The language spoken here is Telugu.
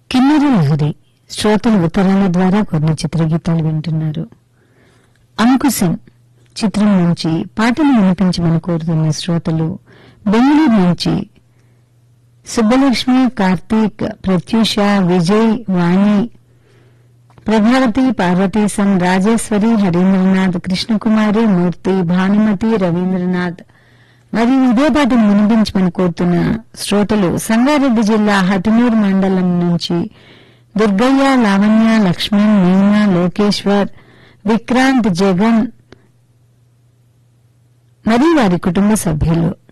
కిన్నెర లహరి శ్రోతల ఉత్తరాల ద్వారా కొన్ని చిత్రగీతాలు వింటున్నారు అంకుశం చిత్రం నుంచి పాటలు వినిపించమని కోరుతున్న శ్రోతలు బెంగళూరు నుంచి సుబ్బలక్ష్మి కార్తీక్ ప్రత్యూష విజయ్ వాణి ప్రభావతి పార్వతీశం రాజేశ్వరి హరీంద్రనాథ్ కృష్ణకుమారి మూర్తి భానుమతి రవీంద్రనాథ్ మరియు ఇదే పాటను వినిపించమని కోరుతున్న శ్రోతలు సంగారెడ్డి జిల్లా హటనూరు మండలం నుంచి దుర్గయ్య లావణ్య లక్ష్మణ్ మీనా లోకేశ్వర్ విక్రాంత్ జగన్ మరియు వారి కుటుంబ సభ్యులు